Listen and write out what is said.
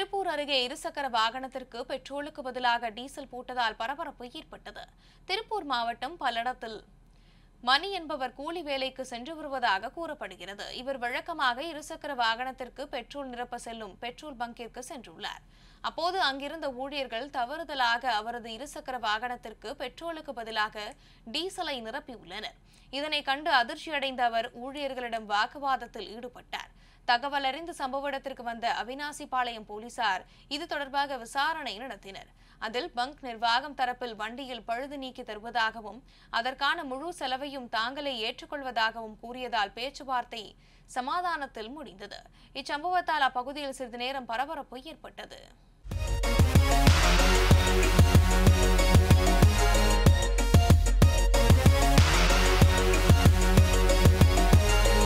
திருப்பூர் அருகே இருசக்கர வாகனத்திற்கு பெட்ரோலுக்கு பதிலாக டீசல் போட்டதால் பரபரப்பு ஏற்பட்டது திருப்பூர் மாவட்டம் பல்லடத்தில் மணி என்பவர் கூலி வேலைக்கு சென்று வருவதாக கூறப்படுகிறது இவர் வழக்கமாக இருசக்கர வாகனத்திற்கு பெட்ரோல் நிரப்ப செல்லும் பெட்ரோல் பங்கிற்கு சென்றுள்ளார் அப்போது அங்கிருந்த ஊழியர்கள் தவறுதலாக அவரது இருசக்கர வாகனத்திற்கு பெட்ரோலுக்கு பதிலாக டீசலை நிரப்பியுள்ளனர் இதனை கண்டு அதிர்ச்சியடைந்த அவர் ஊழியர்களிடம் வாக்குவாதத்தில் ஈடுபட்டார் தகவல் அறிந்து சம்பவ இடத்திற்கு வந்த அவினாசிபாளையம் போலீசார் இது தொடர்பாக விசாரணை நடத்தினர் அதில் பங்க் நிர்வாகம் தரப்பில் வண்டியில் பழுது நீக்கி தருவதாகவும் அதற்கான முழு செலவையும் தாங்களே ஏற்றுக்கொள்வதாகவும் கூறியதால் பேச்சுவார்த்தை சமாதானத்தில் முடிந்தது இச்சம்பவத்தால் அப்பகுதியில் சிறிது நேரம் பரபரப்பு ஏற்பட்டது